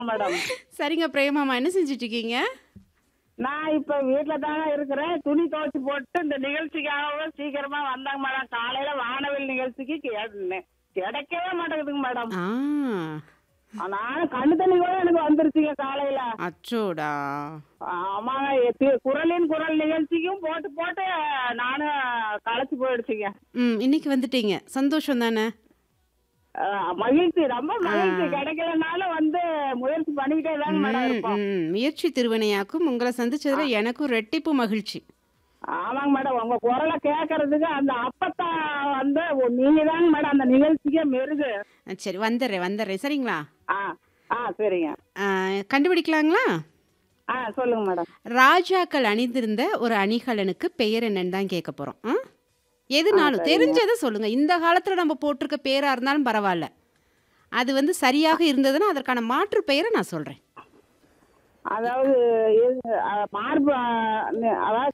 Madam சரிங்க பிரேமாமா என்ன செஞ்சுட்டு இருக்கீங்க நான் இப்ப வீட்டுல தாங்க இருக்கிறேன் துணி துவைச்சு போட்டு இந்த நிகழ்ச்சிக்காக சீக்கிரமா வந்தாங்க மேடம் காலையில வானவில் நிகழ்ச்சிக்கு கே- கிடைக்கவே மாட்டேங்குதுங்க மேடம் ஆ நானும் கண்ணு தண்ணி கூட எனக்கு வந்துருச்சுங்க காலையில அச்சோடா ஆமாங்க எத்தி- குரலின் குரல் நிகழ்ச்சிக்கும் போட்டு போட்டு நானும் களைச்சு போயிடுச்சுங்க ம் இன்னைக்கு வந்துட்டீங்க சந்தோஷம் தானே அஹ் மகிழ்ச்சி ரொம்ப மகிழ்ச்சி கிடைக்கலனாலும் வந்து முயற்சி பண்ணிக்கிட்டே தாங்க மேடம் ம், இருப்போம் ம். முயற்சி திருவினையாக்கும் உங்களை சந்திச்சதுல எனக்கும் ரெட்டிப்பு மகிழ்ச்சி ஆமாங்க மேடம் உங்க குரலை கேட்கறதுக்கு அந்த அப்பத்தா வந்து நீங்க தாங்க மேடம் அந்த நிகழ்ச்சிக்கே மெருகு அஹ், சரி வந்துடுறேன் வந்துடுறேன் சரிங்களா ஆ ஆ சரிங்க அஹ், கண்டுபிடிக்கலாங்களா ஆ சொல்லுங்க மேடம் ராஜாக்கள் அணிந்திருந்த ஒரு அணிகலனுக்கு பெயர் என்னன்னு தான் கேட்க போறோம் ஆ? எதுனாலும் தெரிஞ்சதை சொல்லுங்க இந்த காலத்துல நம்ம போட்டிருக்க பேரா இருந்தாலும் பரவாயில்ல அது வந்து சரியாக இருந்ததுன்னா அதற்கான மாற்று பெயரை நான் சொல்றேன் அதாவது இது, அஹ், மார்பு அஹ், அதாவது